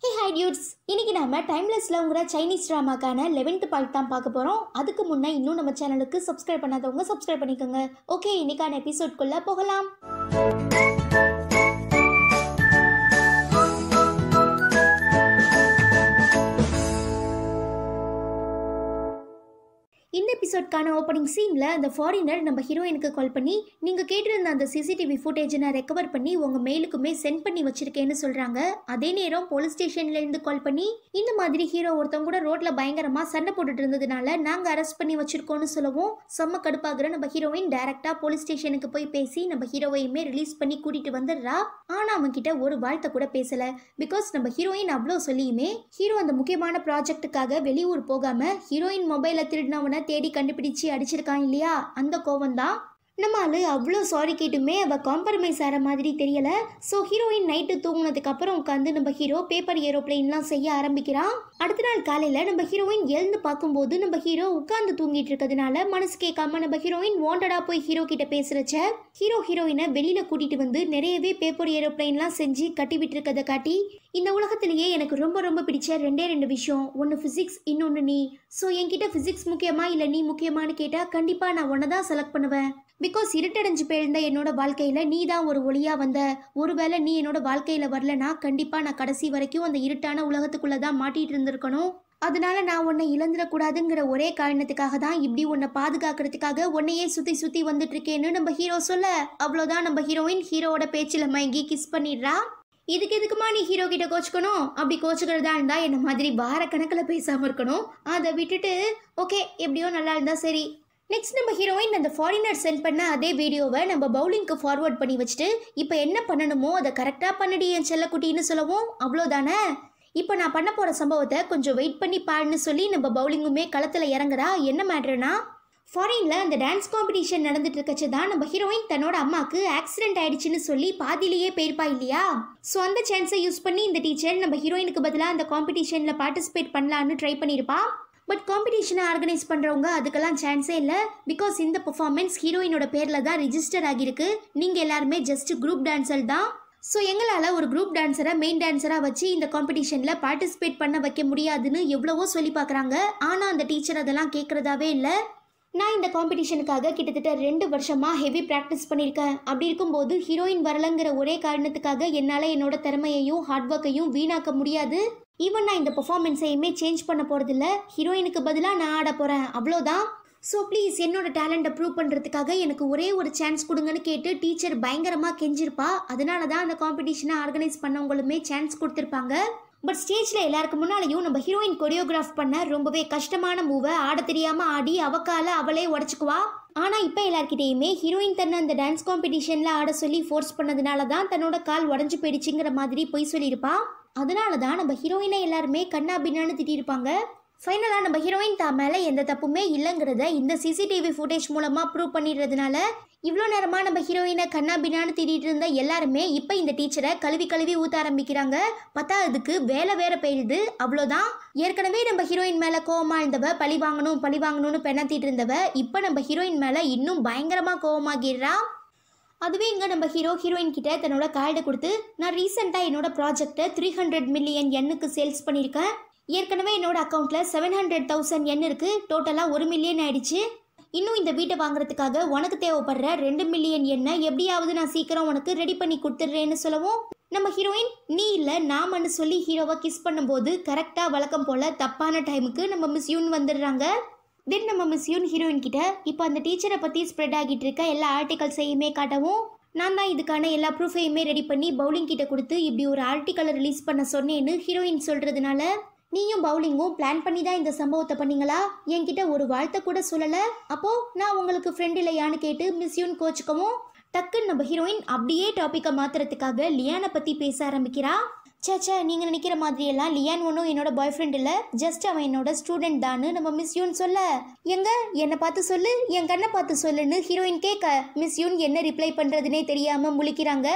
hey hi dudes இன்னைக்கு நாம timeless லவ்ங்கிற சைனீஸ் ட்ராமாக்கான லெவன்த் பார்ட் தான் பார்க்க போகிறோம் அதுக்கு முன்னே இன்னும் நம்ம சேனலுக்கு சப்ஸ்கிரைப் பண்ணாதவங்க சப்ஸ்கிரைப் பண்ணிக்கோங்க ஓகே இன்னைக்கான எபிசோட்குள்ளே போகலாம் இந்த எபிசோட்கான ஓப்பனிங் சீனில் அந்த ஃபாரினர் நம்ம ஹீரோயினுக்கு கால் பண்ணி நீங்கள் கேட்டிருந்த அந்த சிசிடிவி ஃபுட்டேஜை நான் ரெக்கவர் பண்ணி உங்கள் மெயிலுக்குமே சென்ட் பண்ணி வச்சிருக்கேன்னு சொல்கிறாங்க அதே நேரம் போலீஸ் ஸ்டேஷன்லேருந்து கால் பண்ணி இந்த மாதிரி ஹீரோ ஒருத்தவங்க கூட ரோட்டில் பயங்கரமாக சண்டை போட்டுட்டு இருந்ததுனால நாங்கள் அரெஸ்ட் பண்ணி வச்சிருக்கோம்னு சொல்லவும் செம்ம கடுப்பாகிற நம்ம ஹீரோயின் டைரெக்டாக போலீஸ் ஸ்டேஷனுக்கு போய் பேசி நம்ம ஹீரோவையுமே ரிலீஸ் பண்ணி கூட்டிட்டு வந்துடுறா ஆனால் அவன் கிட்ட ஒரு வார்த்தை கூட பேசலை பிகாஸ் நம்ம ஹீரோயின் அவ்வளோ சொல்லியுமே ஹீரோ அந்த முக்கியமான ப்ராஜெக்ட்டுக்காக வெளியூர் போகாம ஹீரோயின் மொபைலை திருடினவனை தேடி கண்டுபிடிச்சு அடிச்சிருக்கான் இல்லையா அந்த கோவம் தான் நம்ம ஆளு அவ்வளோ சாரி கேட்டுமே அவள் காம்ப்ரமைஸ் ஆகிற மாதிரி தெரியல ஸோ ஹீரோயின் நைட்டு தூங்குனதுக்கு அப்புறம் உட்காந்து நம்ம ஹீரோ பேப்பர் ஏரோப்ளேன்லாம் செய்ய ஆரம்பிக்கிறான் அடுத்த நாள் காலையில் நம்ம ஹீரோயின் எழுந்து பார்க்கும்போது நம்ம ஹீரோ உட்காந்து தூங்கிட்டு இருக்கிறதுனால மனசு கேட்காம நம்ம ஹீரோயின் வாண்டடா போய் ஹீரோ கிட்ட பேசுறச்ச ஹீரோ ஹீரோயினை வெளியில கூட்டிட்டு வந்து நிறையவே பேப்பர் ஏரோப்ளேன்லாம் செஞ்சு கட்டி விட்டுருக்கதை காட்டி இந்த உலகத்திலேயே எனக்கு ரொம்ப ரொம்ப பிடிச்ச ரெண்டே ரெண்டு விஷயம் ஒன்று ஃபிசிக்ஸ் இன்னொன்று நீ ஸோ என்கிட்ட ஃபிசிக்ஸ் முக்கியமா இல்லை நீ முக்கியமான்னு கேட்டால் கண்டிப்பாக நான் ஒன்றை தான் செலக்ட் பண்ணுவேன் பிகாஸ் இருட்டடைஞ்சு போயிருந்த என்னோட வாழ்க்கையில் நீ தான் ஒரு ஒளியாக வந்த ஒருவேளை நீ என்னோட வாழ்க்கையில் வரலனா கண்டிப்பாக நான் கடைசி வரைக்கும் அந்த இருட்டான உலகத்துக்குள்ளே தான் மாட்டிகிட்டு இருந்திருக்கணும் அதனால நான் உன்னை இழந்துடக்கூடாதுங்கிற ஒரே காரணத்துக்காக தான் இப்படி உன்னை பாதுகாக்கிறதுக்காக உன்னையே சுற்றி சுற்றி வந்துட்டு இருக்கேன்னு நம்ம ஹீரோ சொல்ல அவ்வளோதான் நம்ம ஹீரோயின் ஹீரோவோட பேச்சில் மயங்கி கிஸ் பண்ணிடுறா இதுக்கு எதுக்குமா நீ ஹீரோ கிட்ட கோச்சுக்கணும் அப்படி கோச்சுக்கிறதா இருந்தா என்ன மாதிரி வார கணக்கில் பேசாமல் இருக்கணும் அதை விட்டுட்டு ஓகே எப்படியோ நல்லா இருந்தா சரி நெக்ஸ்ட் நம்ம ஹீரோயின் அந்த ஃபாரினர் சென்ட் பண்ண அதே வீடியோவை நம்ம பவுலிங்க்கு ஃபார்வர்ட் பண்ணி வச்சுட்டு இப்போ என்ன பண்ணணுமோ அதை கரெக்டாக பண்ணடி என் செல்லக்குட்டின்னு சொல்லவும் அவ்வளோதானே இப்போ நான் பண்ண போகிற சம்பவத்தை கொஞ்சம் வெயிட் பண்ணி பாருன்னு சொல்லி நம்ம பவுலிங்குமே களத்தில் இறங்குறா என்ன மேட்ருனா ஃபாரினில் அந்த டான்ஸ் காம்படிஷன் நடந்துட்டு இருக்கச்சு தான் நம்ம ஹீரோயின் தன்னோட அம்மாவுக்கு ஆக்சிடென்ட் ஆயிடுச்சுன்னு சொல்லி பாதியிலேயே போயிருப்பா இல்லையா ஸோ அந்த சான்ஸை யூஸ் பண்ணி இந்த டீச்சர் நம்ம ஹீரோயினுக்கு பதிலாக அந்த காம்படிஷனில் பார்ட்டிசிபேட் பண்ணலான்னு ட்ரை பண்ணியிருப்பா பட் காம்படிஷனை ஆர்கனைஸ் பண்ணுறவங்க அதுக்கெல்லாம் சான்ஸே இல்லை பிகாஸ் இந்த பெர்ஃபார்மன்ஸ் ஹீரோயினோட பேரில் தான் ரிஜிஸ்டர் ஆகியிருக்கு நீங்கள் எல்லாருமே ஜஸ்ட் குரூப் டான்சர் தான் ஸோ எங்களால் ஒரு குரூப் டான்ஸரை மெயின் டான்ஸராக வச்சு இந்த காம்படிஷனில் பார்ட்டிசிபேட் பண்ண வைக்க முடியாதுன்னு எவ்வளவோ சொல்லி பார்க்குறாங்க ஆனால் அந்த டீச்சர் அதெல்லாம் கேட்குறதாவே இல்லை நான் இந்த காம்படிஷனுக்காக கிட்டத்தட்ட ரெண்டு வருஷமாக ஹெவி ப்ராக்டிஸ் பண்ணியிருக்கேன் அப்படி இருக்கும்போது ஹீரோயின் வரலங்கிற ஒரே காரணத்துக்காக என்னால் என்னோட திறமையையும் ஹார்ட் ஒர்க்கையும் வீணாக்க முடியாது ஈவன் நான் இந்த பெர்ஃபார்மன்ஸையுமே சேஞ்ச் பண்ண போகிறதில்ல ஹீரோயினுக்கு பதிலாக நான் ஆட போகிறேன் அவ்வளோதான் ஸோ ப்ளீஸ் என்னோட டேலண்ட்டை ப்ரூவ் பண்ணுறதுக்காக எனக்கு ஒரே ஒரு சான்ஸ் கொடுங்கன்னு கேட்டு டீச்சர் பயங்கரமாக கெஞ்சிருப்பா அதனால தான் அந்த காம்படிஷனை ஆர்கனைஸ் பண்ணவங்களுமே சான்ஸ் கொடுத்துருப்பாங்க பட் ஸ்டேஜில் எல்லாருக்கு முன்னாலேயும் நம்ம ஹீரோயின் கொரியோகிராஃப் பண்ண ரொம்பவே கஷ்டமான மூவை ஆட தெரியாமல் ஆடி அவக்கால அவளே உடச்சிக்குவா ஆனால் இப்போ எல்லார்கிட்டேயுமே ஹீரோயின் தன்னை அந்த டான்ஸ் காம்படிஷனில் ஆட சொல்லி ஃபோர்ஸ் பண்ணதுனால தான் தன்னோட கால் உடஞ்சி போயிடுச்சுங்கிற மாதிரி பொய் சொல்லியிருப்பா அதனால தான் நம்ம ஹீரோயினை எல்லாருமே கண்ணா பின்னான்னு திட்டியிருப்பாங்க ஃபைனலாக நம்ம ஹீரோயின் தான் மேலே எந்த தப்புமே இல்லைங்கிறத இந்த சிசிடிவி ஃபுட்டேஜ் மூலமாக ப்ரூவ் பண்ணிடுறதுனால இவ்வளோ நேரமாக நம்ம ஹீரோயினை கண்ணா பின்னான்னு திட்டிகிட்டு இருந்த எல்லாருமே இப்போ இந்த டீச்சரை கழுவி கழுவி ஊற்ற ஆரம்பிக்கிறாங்க பத்தாவதுக்கு வேலை வேற போயிடுது அவ்வளோதான் ஏற்கனவே நம்ம ஹீரோயின் மேலே கோவமா இருந்தவ பழி வாங்கணும் பழி வாங்கணும்னு பெண்ணாத்திட்டு இருந்தவ இப்போ நம்ம ஹீரோயின் மேலே இன்னும் பயங்கரமாக கோவமாகிடுறா அதுவே இங்கே நம்ம ஹீரோ ஹீரோயின் கிட்ட தன்னோட கார்டை கொடுத்து நான் ரீசெண்டாக என்னோட ப்ராஜெக்டை த்ரீ ஹண்ட்ரட் மில்லியன் எண்ணுக்கு சேல்ஸ் பண்ணியிருக்கேன் ஏற்கனவே என்னோட அக்கௌண்ட்டில் செவன் ஹண்ட்ரட் தௌசண்ட் எண் இருக்குது டோட்டலாக ஒரு மில்லியன் ஆயிடுச்சு இன்னும் இந்த வீட்டை வாங்குறதுக்காக உனக்கு தேவைப்படுற ரெண்டு மில்லியன் எண்ணை எப்படியாவது நான் சீக்கிரம் உனக்கு ரெடி பண்ணி கொடுத்துட்றேன்னு சொல்லவும் நம்ம ஹீரோயின் நீ இல்லை நாமன்னு சொல்லி ஹீரோவை கிஸ் பண்ணும்போது கரெக்டாக வழக்கம் போல் தப்பான டைமுக்கு நம்ம மிஸ் யூன் வந்துடுறாங்க தென் நம்ம மிஸ் யூன் ஹீரோயின் கிட்ட இப்போ அந்த டீச்சரை பற்றி ஸ்ப்ரெட் ஆகிட்டு இருக்க எல்லா ஆர்டிகல்ஸையுமே காட்டவும் நான் தான் இதுக்கான எல்லா ப்ரூஃபையுமே ரெடி பண்ணி பவுலிங் கிட்ட கொடுத்து இப்படி ஒரு ஆர்டிக்கலை ரிலீஸ் பண்ண சொன்னேன்னு ஹீரோயின் சொல்கிறதுனால நீயும் பவுலிங்கும் பிளான் பண்ணி தான் இந்த சம்பவத்தை பண்ணீங்களா என்கிட்ட ஒரு வார்த்தை கூட சொல்லலை அப்போ நான் உங்களுக்கு ஃப்ரெண்ட் இல்லையான்னு கேட்டு மிஸ் யூன் கோச்சுக்கவும் டக்குன்னு நம்ம ஹீரோயின் அப்படியே டாப்பிக்கை மாத்துறதுக்காக லியானை பற்றி பேச ஆரம்பிக்கிறா சேச்சே நீங்கள் நினைக்கிற மாதிரியெல்லாம் லியான் ஒன்றும் என்னோட பாய் ஃப்ரெண்ட் இல்லை ஜஸ்ட் அவன் என்னோட ஸ்டூடெண்ட் தான்னு நம்ம மிஸ் யூன் சொல்ல எங்க என்னை பார்த்து சொல்லு என் கண்ணை பார்த்து சொல்லுன்னு ஹீரோயின் கேட்க மிஸ் யூன் என்ன ரிப்ளை பண்ணுறதுனே தெரியாமல் முழிக்கிறாங்க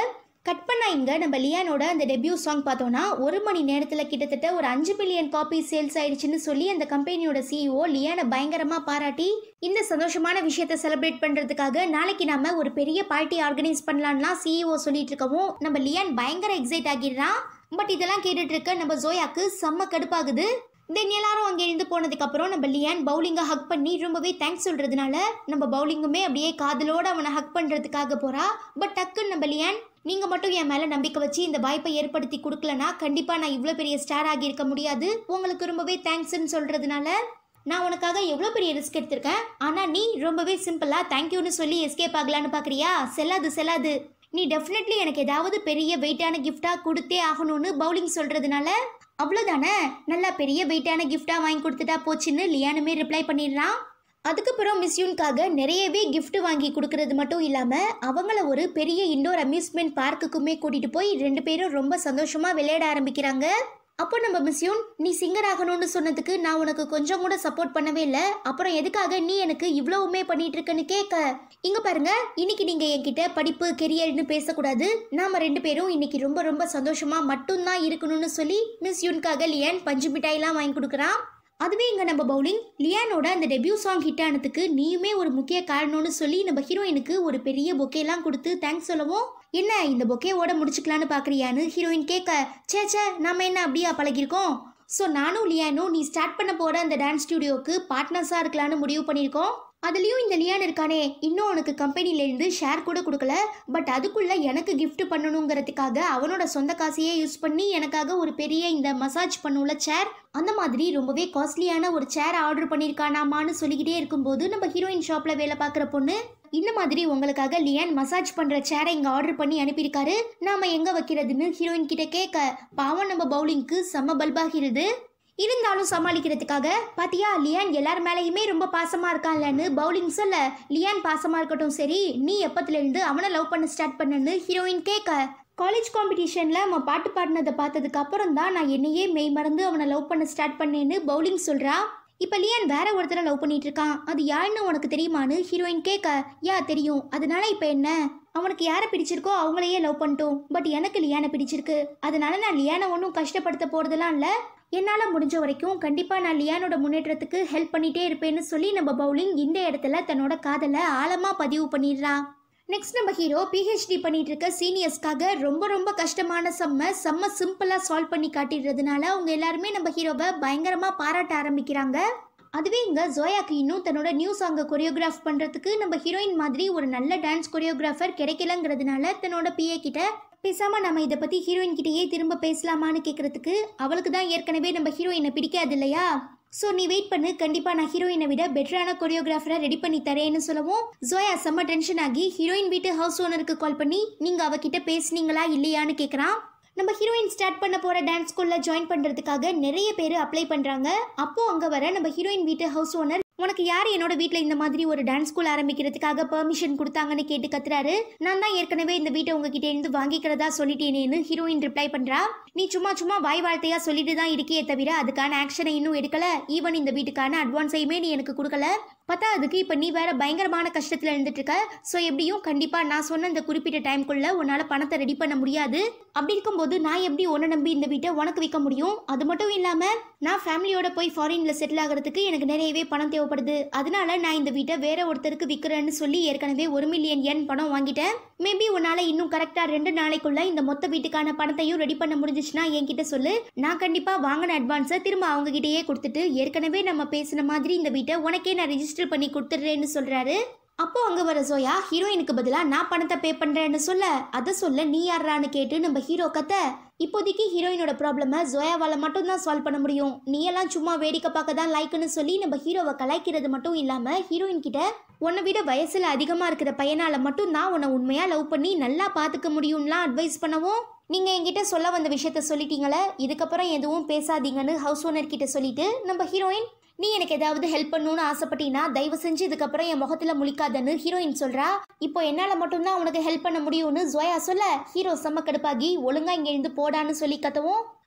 கட் பண்ணா இங்க நம்ம லியானோட அந்த டெபியூ சாங் பார்த்தோம்னா ஒரு மணி நேரத்துல கிட்டத்தட்ட ஒரு அஞ்சு பில்லியன் காப்பி சேல்ஸ் ஆயிடுச்சுன்னு சொல்லி அந்த கம்பெனியோட சிஇஓ லியானை பயங்கரமா பாராட்டி இந்த சந்தோஷமான விஷயத்தை செலிப்ரேட் பண்றதுக்காக நாளைக்கு நாம ஒரு பெரிய பார்ட்டி ஆர்கனைஸ் பண்ணலாம்லாம் சிஇஓ சொல்லிட்டு இருக்கவும் நம்ம லியான் பயங்கர எக்ஸைட் ஆகிடுறான் பட் இதெல்லாம் கேட்டுட்டு இருக்க நம்ம ஜோயாக்கு செம்ம கடுப்பாகுது தென் எல்லாரும் அங்கே இருந்து போனதுக்கு அப்புறம் நம்ம லியான் பவுலிங்கை ஹக் பண்ணி ரொம்பவே தேங்க்ஸ் சொல்றதுனால நம்ம பவுலிங்குமே அப்படியே காதலோட அவனை ஹக் பண்றதுக்காக போறா பட் டக்குன்னு நம்ம லியான் நீங்க மட்டும் என் மேல நம்பிக்கை வச்சு இந்த வாய்ப்பை ஏற்படுத்தி கொடுக்கலனா கண்டிப்பா நான் இவ்வளோ பெரிய ஸ்டார் ஆகி இருக்க முடியாது உங்களுக்கு ரொம்பவே தேங்க்ஸ்ன்னு சொல்றதுனால நான் உனக்காக எவ்வளோ பெரிய ரிஸ்க் எடுத்திருக்கேன் ஆனால் நீ ரொம்பவே சிம்பிளாக தேங்க்யூன்னு சொல்லி எஸ்கேப் ஆகலான்னு பார்க்குறியா செல்லாது செல்லாது நீ டெஃபினெட்லி எனக்கு ஏதாவது பெரிய வெயிட்டான கிஃப்டாக கொடுத்தே ஆகணும்னு பவுலிங் சொல்கிறதுனால அவ்வளோதானே நல்லா பெரிய வெயிட்டான கிஃப்டாக வாங்கி கொடுத்துட்டா போச்சுன்னு லியானுமே ரிப்ளை பண்ணிடுறான் அதுக்கப்புறம் மிஸ் யூனுக்காக நிறையவே gift வாங்கி கொடுக்கறது மட்டும் இல்லாமல் அவங்கள ஒரு பெரிய இண்டோர் அம்யூஸ்மெண்ட் பார்க்குக்குமே கூட்டிகிட்டு போய் ரெண்டு பேரும் ரொம்ப சந்தோஷமாக விளையாட ஆரம்பிக்கிறாங்க அப்போ நம்ம மிஸ் யூன் நீ சிங்கர் ஆகணும்னு சொன்னதுக்கு நான் உனக்கு கொஞ்சம் கூட சப்போர்ட் பண்ணவே இல்லை அப்புறம் எதுக்காக நீ எனக்கு இவ்வளவுமே பண்ணிட்டு இருக்கன்னு கேட்க இங்க பாருங்க இன்னைக்கு நீங்க என்கிட்ட படிப்பு கெரியர்னு பேசக்கூடாது நாம ரெண்டு பேரும் இன்னைக்கு ரொம்ப ரொம்ப சந்தோஷமா மட்டும்தான் இருக்கணும்னு சொல்லி மிஸ் யூனுக்காக லியான் பஞ்சு மிட்டாய்லாம் வாங்கி கொடுக்குறான் அதுவே இங்க நம்ம பவுலிங் லியானோட அந்த டெபியூ சாங் ஹிட் ஆனதுக்கு நீயுமே ஒரு முக்கிய காரணம்னு சொல்லி நம்ம ஹீரோயினுக்கு ஒரு பெரிய பொக்கேலாம் கொடுத்து தேங்க்ஸ் சொல்லவும் என்ன இந்த பொக்கேவோட முடிச்சுக்கலான்னு பாக்குறியான்னு ஹீரோயின் கேட்க சே சே நாம என்ன அப்படியா பழகிருக்கோம் ஸோ நானும் லியானும் நீ ஸ்டார்ட் பண்ண போற அந்த டான்ஸ் ஸ்டுடியோக்கு பார்ட்னர்ஸாக இருக்கலான்னு முடிவு பண்ணியிருக்கோம் அதுலேயும் இந்த லியான் இருக்கானே இன்னும் உனக்கு கம்பெனிலேருந்து ஷேர் கூட கொடுக்கல பட் அதுக்குள்ள எனக்கு gift பண்ணணுங்கிறதுக்காக அவனோட சொந்த காசையே யூஸ் பண்ணி எனக்காக ஒரு பெரிய இந்த மசாஜ் பண்ணுள்ள சேர் அந்த மாதிரி ரொம்பவே காஸ்ட்லியான ஒரு சேர் ஆர்டர் பண்ணியிருக்கானாமான்னு சொல்லிக்கிட்டே இருக்கும்போது நம்ம ஹீரோயின் ஷாப்பில் வேலை பார்க்குற பொண்ணு இந்த மாதிரி உங்களுக்காக லியான் மசாஜ் பண்ற சேரை இங்க ஆர்டர் பண்ணி அனுப்பியிருக்காரு நாம எங்க வைக்கிறதுன்னு ஹீரோயின் கிட்ட கேட்க பாவம் நம்ம பவுலிங்க்கு செம்ம பல்பாகிறது இருந்தாலும் சமாளிக்கிறதுக்காக பாத்தியா லியான் எல்லார் மேலேயுமே ரொம்ப பாசமா இருக்கான்லன்னு பவுலிங் சொல்ல லியான் பாசமா இருக்கட்டும் சரி நீ எப்பத்துல இருந்து அவனை லவ் பண்ண ஸ்டார்ட் பண்ணன்னு ஹீரோயின் கேட்க காலேஜ் காம்படிஷன்ல அவன் பாட்டு பாடினதை பார்த்ததுக்கு அப்புறம் தான் நான் என்னையே மெய் மறந்து அவனை லவ் பண்ண ஸ்டார்ட் பண்ணேன்னு பவுலிங் சொல்றா இப்ப லியான் வேற ஒருத்தரை லவ் பண்ணிட்டு இருக்கான் அது யாருன்னு உனக்கு தெரியுமான்னு ஹீரோயின் கேட்க யா தெரியும் அதனால இப்ப என்ன அவனுக்கு யாரை பிடிச்சிருக்கோ அவங்களையே லவ் பண்ணிட்டோம் பட் எனக்கு லியானை பிடிச்சிருக்கு அதனால நான் லியானை ஒன்றும் கஷ்டப்படுத்த போறதெல்லாம் இல்ல என்னால் முடிஞ்ச வரைக்கும் கண்டிப்பாக நான் லியானோட முன்னேற்றத்துக்கு ஹெல்ப் பண்ணிட்டே இருப்பேன்னு சொல்லி நம்ம பவுலிங் இந்த இடத்துல தன்னோட காதலை ஆழமாக பதிவு பண்ணிடுறான் நெக்ஸ்ட் நம்ம ஹீரோ பிஹெச்டி பண்ணிட்டு இருக்க சீனியர்ஸ்க்காக ரொம்ப ரொம்ப கஷ்டமான செம்ம செம்ம சிம்பிளாக சால்வ் பண்ணி காட்டிடுறதுனால அவங்க எல்லாருமே நம்ம ஹீரோவை பயங்கரமாக பாராட்ட ஆரம்பிக்கிறாங்க அதுவே இங்க ஜோயாக்கு இன்னும் தன்னோட நியூ சாங்கை கொரியோகிராஃப் பண்றதுக்கு நம்ம ஹீரோயின் மாதிரி ஒரு நல்ல டான்ஸ் கொரியோகிராஃபர் கிடைக்கலங்கிறதுனால தன்னோட பிஏ கிட்ட பேசாம நம்ம இதை பத்தி ஹீரோயின் கிட்டேயே திரும்ப பேசலாமான்னு கேட்கறதுக்கு அவளுக்கு தான் ஏற்கனவே நம்ம ஹீரோயினை பிடிக்காது இல்லையா ஸோ நீ வெயிட் பண்ணு கண்டிப்பா நான் ஹீரோயினை விட பெட்டரான கொரியோகிராஃபரை ரெடி பண்ணி தரேன்னு சொல்லவும் ஜோயா செம்ம டென்ஷன் ஆகி ஹீரோயின் வீட்டு ஹவுஸ் ஓனருக்கு கால் பண்ணி நீங்க அவகிட்ட பேசுனீங்களா இல்லையான்னு கேட்குறான் நம்ம ஹீரோயின் ஸ்டார்ட் பண்ண போற டான்ஸ் ஸ்கூல்ல ஜாயின் பண்றதுக்காக நிறைய பேர் அப்ளை பண்றாங்க அப்போ அங்க வர நம்ம ஹீரோயின் வீட்டு ஹவுஸ் ஓனர் உனக்கு யார் என்னோட வீட்டில் இந்த மாதிரி ஒரு டான்ஸ் ஸ்கூல் ஆரம்பிக்கிறதுக்காக பெர்மிஷன் கொடுத்தாங்கன்னு கேட்டு கத்துறாரு நான் தான் ஏற்கனவே இந்த வீட்டை உங்ககிட்ட இருந்து வாங்கிக்கிறதா சொல்லிட்டேனேன்னு ஹீரோயின் ரிப்ளை பண்றா நீ சும்மா சும்மா வாய் வார்த்தையா சொல்லிட்டு தான் இருக்கியே தவிர அதுக்கான ஆக்ஷனை இன்னும் எடுக்கல ஈவன் இந்த வீட்டுக்கான அட்வான்ஸையுமே நீ எனக்கு கொடுக்கல பார்த்தா அதுக்கு இப்போ நீ வேற பயங்கரமான கஷ்டத்தில் இருந்துட்டு இருக்க ஸோ எப்படியும் கண்டிப்பா நான் சொன்ன இந்த குறிப்பிட்ட டைம்குள்ள உன்னால பணத்தை ரெடி பண்ண முடியாது அப்படி இருக்கும்போது நான் எப்படி உன்னை நம்பி இந்த வீட்டை உனக்கு விற்க முடியும் அது மட்டும் இல்லாம நான் ஃபேமிலியோட போய் ஃபாரின்ல செட்டில் ஆகிறதுக்கு எனக்கு நிறையவே பணம் தேவைப்படுது அதனால நான் இந்த வீட்டை வேற ஒருத்தருக்கு விற்கிறேன்னு சொல்லி ஏற்கனவே ஒரு மில்லியன் என் பணம் வாங்கிட்டேன் மேபி உன்னால இன்னும் கரெக்டா ரெண்டு நாளைக்குள்ள இந்த மொத்த வீட்டுக்கான பணத்தையும் ரெடி பண்ண முடிஞ்சிச்சுன்னா என்கிட்ட சொல்லு நான் கண்டிப்பா வாங்கின அட்வான்ஸை திரும்ப அவங்க கிட்டயே கொடுத்துட்டு ஏற்கனவே நம்ம பேசின மாதிரி இந்த வீட்டை உனக்கே நான் ரெஜிஸ்டர் பண்ணி கொடுத்துட்றேன்னு சொல்றாரு அப்போ அங்க வர ஜோயா ஹீரோயினுக்கு பதிலா நான் பணத்தை பே பண்றேன்னு சொல்ல அதை சொல்ல நீ யாரான்னு கேட்டு நம்ம ஹீரோ கத்த இப்போதைக்கு ஹீரோயினோட ப்ராப்ளமை ஜோயாவால மட்டும் தான் சால்வ் பண்ண முடியும் நீ எல்லாம் சும்மா வேடிக்கை பார்க்க தான் லைக்குன்னு சொல்லி நம்ம ஹீரோவை கலாய்க்கிறது மட்டும் இல்லாம ஹீரோயின் கிட்ட உன்னை விட வயசுல அதிகமா இருக்கிற பையனால மட்டும் தான் உன்னை உண்மையா லவ் பண்ணி நல்லா பாத்துக்க முடியும்லாம் அட்வைஸ் பண்ணவும் நீங்க என்கிட்ட சொல்ல வந்த விஷயத்த சொல்லிட்டீங்களே இதுக்கப்புறம் எதுவும் பேசாதீங்கன்னு ஹவுஸ் ஓனர் கிட்ட சொல்லிட்டு நம்ம ஹீரோயின் நீ எனக்கு ஏதாவது ஹெல்ப் பண்ணணும்னு ஆசைப்பட்டீங்கன்னா தயவு செஞ்சு இதுக்கப்புறம் என் முகத்துல முழிக்காதன்னு ஹீரோயின் சொல்றா இப்போ என்னால மட்டும்தான் உனக்கு ஹெல்ப் பண்ண முடியும்னு ஜோயா சொல்ல ஹீரோ செம்ம கடுப்பாகி ஒழுங்கா இங்க இருந்து போடான்னு சொல்லி கத்தவும்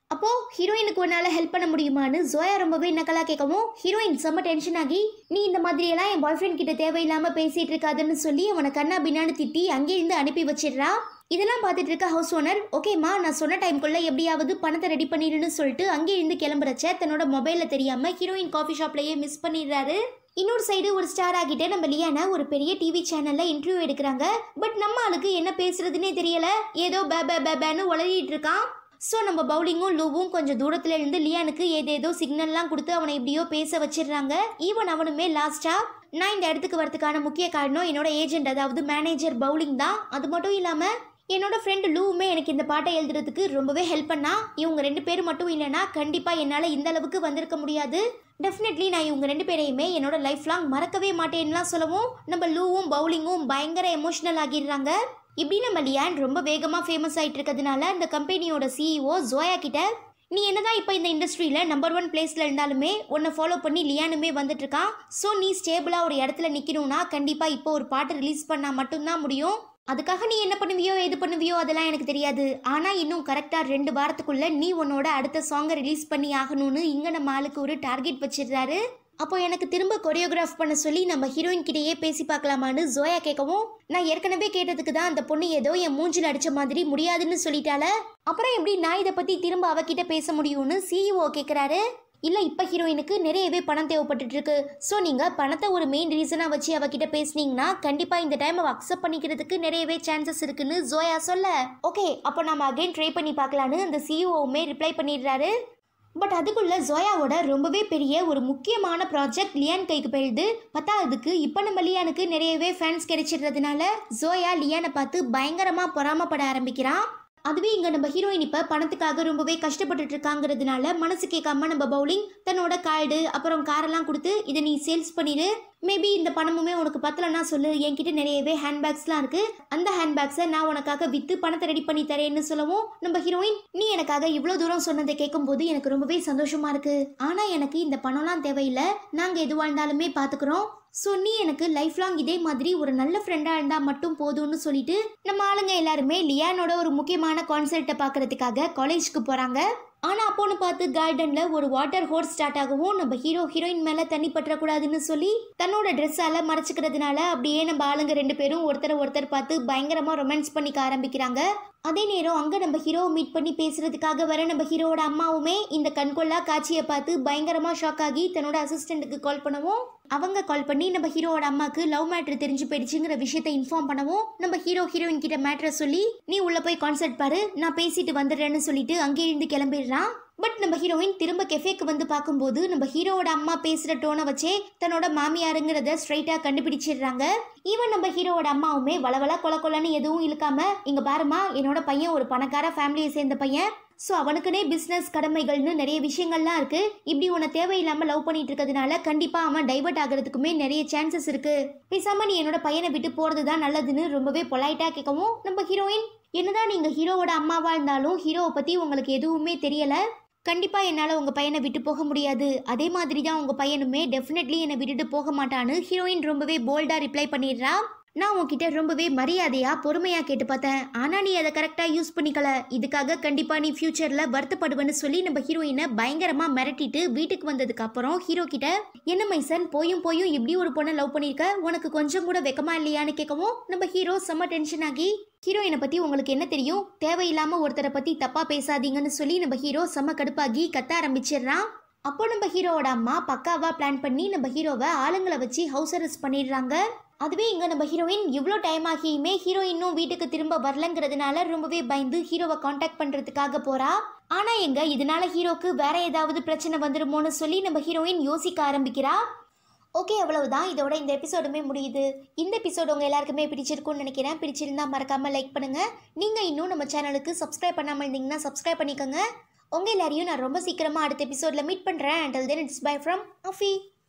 அப்போ ஹீரோயினுக்கு உன்னால ஹெல்ப் பண்ண முடியுமான்னு ஜோயா ரொம்பவே நக்கலா கேட்கவும் ஹீரோயின் செம்ம டென்ஷன் ஆகி நீ இந்த மாதிரியெல்லாம் என் பாய் ஃப்ரெண்ட் கிட்ட தேவையில்லாம பேசிட்டு இருக்காதுன்னு சொல்லி அவனை கண்ணா பின்னான்னு திட்டி அங்கேருந்து அனுப்பி வச்சிடுறா இதெல்லாம் பார்த்துட்டு இருக்க ஹவுஸ் ஓனர் ஓகேம்மா நான் சொன்ன டைம்குள்ள எப்படியாவது பணத்தை ரெடி பண்ணிடுன்னு சொல்லிட்டு அங்கே இருந்து கிளம்புறச்ச தன்னோட மொபைல்ல தெரியாம ஹீரோயின் காஃபி ஷாப்லயே மிஸ் பண்ணிடுறாரு இன்னொரு சைடு ஒரு ஸ்டார் ஆகிட்ட நம்ம லியானா ஒரு பெரிய டிவி சேனல்ல இன்டர்வியூ எடுக்கிறாங்க பட் நம்ம ஆளுக்கு என்ன பேசுறதுனே தெரியல ஏதோ பே பே பே பேன்னு உளறிட்டு இருக்கான் ஸோ நம்ம பவுலிங்கும் லூவும் கொஞ்சம் தூரத்துல இருந்து லியானுக்கு ஏதேதோ சிக்னல்லாம் கொடுத்து அவனை எப்படியோ பேச வச்சிடுறாங்க ஈவன் அவனுமே லாஸ்டா நான் இந்த இடத்துக்கு வரதுக்கான முக்கிய காரணம் என்னோட ஏஜென்ட் அதாவது மேனேஜர் பவுலிங் தான் அது மட்டும் இல்லாம என்னோட ஃப்ரெண்டு லூவுமே எனக்கு இந்த பாட்டை எழுதுறதுக்கு ரொம்பவே ஹெல்ப் பண்ணா இவங்க ரெண்டு பேர் மட்டும் இல்லைன்னா கண்டிப்பாக என்னால் இந்த அளவுக்கு வந்திருக்க முடியாது டெஃபினெட்லி நான் இவங்க ரெண்டு பேரையுமே என்னோட லைஃப் லாங் மறக்கவே மாட்டேன்லாம் சொல்லவும் நம்ம லூவும் பவுலிங்கும் பயங்கர எமோஷனல் ஆகிடுறாங்க இப்படி நம்ம லியான் ரொம்ப வேகமாக ஃபேமஸ் ஆயிட்டு இருக்கிறதுனால இந்த கம்பெனியோட சிஇஓ ஜோயா கிட்ட நீ என்னதான் இப்போ இந்த இண்டஸ்ட்ரியில் நம்பர் ஒன் பிளேஸில் இருந்தாலுமே உன்னை ஃபாலோ பண்ணி லியானுமே வந்துட்டு இருக்கான் ஸோ நீ ஸ்டேபிளாக ஒரு இடத்துல நிற்கணும்னா கண்டிப்பாக இப்போ ஒரு பாட்டு ரிலீஸ் பண்ணால் மட்டும்தான் முடியும் அதுக்காக நீ என்ன பண்ணுவியோ எது பண்ணுவியோ அதெல்லாம் எனக்கு தெரியாது ஆனால் இன்னும் கரெக்டாக ரெண்டு வாரத்துக்குள்ள நீ உன்னோட அடுத்த சாங்கை ரிலீஸ் பண்ணி ஆகணும்னு இங்கே நம்ம ஆளுக்கு ஒரு டார்கெட் வச்சிடுறாரு அப்போ எனக்கு திரும்ப கொரியோகிராஃப் பண்ண சொல்லி நம்ம ஹீரோயின் கிட்டேயே பேசி பார்க்கலாமான்னு ஜோயா கேட்கவும் நான் ஏற்கனவே கேட்டதுக்கு தான் அந்த பொண்ணு ஏதோ என் மூஞ்சில் அடிச்ச மாதிரி முடியாதுன்னு சொல்லிட்டால அப்புறம் எப்படி நான் இதை பற்றி திரும்ப அவகிட்ட பேச முடியும்னு சிஇஓ கேட்குறாரு இல்லை இப்போ ஹீரோயினுக்கு நிறையவே பணம் தேவைப்பட்டுட்டு இருக்கு ஸோ நீங்கள் பணத்தை ஒரு மெயின் ரீசனாக வச்சு அவகிட்ட பேசுனீங்கன்னா கண்டிப்பாக இந்த டைம் அவள் அக்செப்ட் பண்ணிக்கிறதுக்கு நிறையவே சான்சஸ் இருக்குன்னு ஜோயா சொல்ல ஓகே அப்போ நம்ம அகைன் ட்ரை பண்ணி பார்க்கலான்னு அந்த சிஇஓவுமே ரிப்ளை பண்ணிடுறாரு பட் அதுக்குள்ள ஜோயாவோட ரொம்பவே பெரிய ஒரு முக்கியமான ப்ராஜெக்ட் லியான் கைக்கு போயிடுது பத்தாவதுக்கு இப்போ நம்ம லியானுக்கு நிறையவே ஃபேன்ஸ் கிடைச்சிடுறதுனால ஜோயா லியானை பார்த்து பயங்கரமாக பொறாமப்பட ஆரம்பிக்கிறான் அதுவே இங்கே நம்ம ஹீரோயின் இப்போ பணத்துக்காக ரொம்பவே கஷ்டப்பட்டுட்டு இருக்காங்கிறதுனால மனசு கேட்காம நம்ம பவுலிங் தன்னோட கார்டு அப்புறம் காரெல்லாம் கொடுத்து இதை நீ சேல்ஸ் பண்ணிடு மேபி இந்த பணமுமே உனக்கு பத்தலன்னா சொல்லு என்கிட்ட நிறையவே ஹேண்ட்பேக்ஸ்லாம் இருக்கு அந்த ஹேண்ட்பேக்ஸை நான் உனக்காக விற்று பணத்தை ரெடி பண்ணி தரேன்னு சொல்லவும் நம்ம ஹீரோயின் நீ எனக்காக இவ்வளோ தூரம் சொன்னதை கேட்கும்போது எனக்கு ரொம்பவே சந்தோஷமா இருக்கு ஆனால் எனக்கு இந்த பணம்லாம் தேவையில்லை நாங்கள் எதுவாக இருந்தாலுமே பார்த்துக்குறோம் ஸோ நீ எனக்கு லைஃப் லாங் இதே மாதிரி ஒரு நல்ல ஃப்ரெண்டாக இருந்தால் மட்டும் போதும்னு சொல்லிட்டு நம்ம ஆளுங்க எல்லாருமே லியானோட ஒரு முக்கியமான கான்சர்ட்டை பார்க்கறதுக்காக காலேஜ்க்கு போகிறாங்க ஆனால் அப்போன்னு பார்த்து கார்டனில் ஒரு வாட்டர் ஹோர்ஸ் ஸ்டார்ட் ஆகவும் நம்ம ஹீரோ ஹீரோயின் மேலே தண்ணி பற்றக்கூடாதுன்னு சொல்லி தன்னோட ட்ரெஸ்ஸால் மறைச்சிக்கிறதுனால அப்படியே நம்ம ஆளுங்க ரெண்டு பேரும் ஒருத்தரை ஒருத்தர் பார்த்து பயங்கரமாக ரொமான்ஸ் பண்ணிக்க ஆரம்பிக்கிறாங்க அதே நேரம் அங்கே நம்ம ஹீரோவை மீட் பண்ணி பேசுறதுக்காக வர நம்ம ஹீரோவோட அம்மாவுமே இந்த கண்கொள்ளா காட்சியை பார்த்து பயங்கரமாக ஷாக் ஆகி தன்னோட அசிஸ்டண்ட்டுக்கு கால் பண்ணவும் அவங்க கால் பண்ணி நம்ம ஹீரோவோட அம்மாக்கு லவ் மேட்ரு தெரிஞ்சு போயிடுச்சுங்கிற விஷயத்தை இன்ஃபார்ம் பண்ணவும் நம்ம ஹீரோ ஹீரோயின் கிட்ட மேட்ரை சொல்லி நீ உள்ள போய் கான்சர்ட் பாரு நான் பேசிட்டு வந்துடுறேன்னு சொல்லிட்டு அங்கே இருந்து கிளம்பிடுறான் பட் நம்ம ஹீரோயின் திரும்ப கெஃபேக்கு வந்து பார்க்கும்போது நம்ம ஹீரோவோட அம்மா பேசுகிற டோனை வச்சே தன்னோட மாமியாருங்கிறத ஸ்ட்ரைட்டாக கண்டுபிடிச்சிடுறாங்க ஈவன் நம்ம ஹீரோவோட அம்மாவுமே வளவள கொல கொலன்னு எதுவும் இழுக்காம இங்கே பாருமா என்னோட பையன் ஒரு பணக்கார ஃபேமிலியை சேர்ந்த பையன் ஸோ அவனுக்குனே பிஸ்னஸ் கடமைகள்னு நிறைய விஷயங்கள்லாம் இருக்கு இப்படி உன்னை தேவையில்லாமல் லவ் பண்ணிட்டு இருக்கிறதுனால கண்டிப்பாக அவன் டைவர்ட் ஆகிறதுக்குமே நிறைய சான்சஸ் இருக்கு பேசாம நீ என்னோட பையனை விட்டு போகிறது தான் நல்லதுன்னு ரொம்பவே பொலைட்டாக கேட்கவும் நம்ம ஹீரோயின் என்னதான் நீங்கள் ஹீரோவோட அம்மாவா இருந்தாலும் ஹீரோவை பற்றி உங்களுக்கு எதுவுமே தெரியல கண்டிப்பாக என்னால் உங்கள் பையனை விட்டு போக முடியாது அதே மாதிரி தான் உங்கள் பையனுமே டெஃபினெட்லி என்னை விட்டுட்டு போக மாட்டான்னு ஹீரோயின் ரொம்பவே போல்டாக ரிப்ளை பண்ணிடுறா நான் உன்கிட்ட ரொம்பவே மரியாதையா பொறுமையா கேட்டு பார்த்தேன் ஆனா நீ அதை கரெக்டா யூஸ் பண்ணிக்கல இதுக்காக கண்டிப்பா நீ ஃபியூச்சர்ல வருத்தப்படுவேன்னு சொல்லி நம்ம ஹீரோயினை பயங்கரமா மிரட்டிட்டு வீட்டுக்கு வந்ததுக்கு அப்புறம் ஹீரோ கிட்ட என்ன மைசன் போயும் போயும் இப்படி ஒரு பொண்ணை லவ் பண்ணிருக்க உனக்கு கொஞ்சம் கூட வெக்கமா இல்லையான்னு கேட்கவும் நம்ம ஹீரோ செம்ம டென்ஷன் ஆகி ஹீரோயினை பத்தி உங்களுக்கு என்ன தெரியும் தேவையில்லாம ஒருத்தரை பத்தி தப்பா பேசாதீங்கன்னு சொல்லி நம்ம ஹீரோ செம்ம கடுப்பாகி கத்த ஆரம்பிச்சிடுறான் அப்போ நம்ம ஹீரோவோட அம்மா பக்காவா பிளான் பண்ணி நம்ம ஹீரோவை ஆளுங்களை வச்சு ஹவுஸ் அரெஸ்ட் பண்ணிடுறாங்க அதுவே இங்கே நம்ம ஹீரோயின் இவ்வளோ டைம் ஆகியுமே ஹீரோ இன்னும் வீட்டுக்கு திரும்ப வரலங்கிறதுனால ரொம்பவே பயந்து ஹீரோவை காண்டாக்ட் பண்ணுறதுக்காக போகிறா ஆனால் எங்க இதனால ஹீரோக்கு வேற ஏதாவது பிரச்சனை வந்துருமோன்னு சொல்லி நம்ம ஹீரோயின் யோசிக்க ஆரம்பிக்கிறா ஓகே அவ்வளவுதான் இதோட இந்த எபிசோடுமே முடியுது இந்த எபிசோடு உங்கள் எல்லாருக்குமே பிடிச்சிருக்கும்னு நினைக்கிறேன் பிடிச்சிருந்தா மறக்காமல் லைக் பண்ணுங்கள் நீங்கள் இன்னும் நம்ம சேனலுக்கு சப்ஸ்கிரைப் பண்ணாமல் இருந்தீங்கன்னா சப்ஸ்கிரைப் பண்ணிக்கோங்க உங்கள் எல்லாரையும் நான் ரொம்ப சீக்கிரமாக அடுத்த எபிசோடில் மீட் பண்ணுறேன் until then it's bye from அஃபி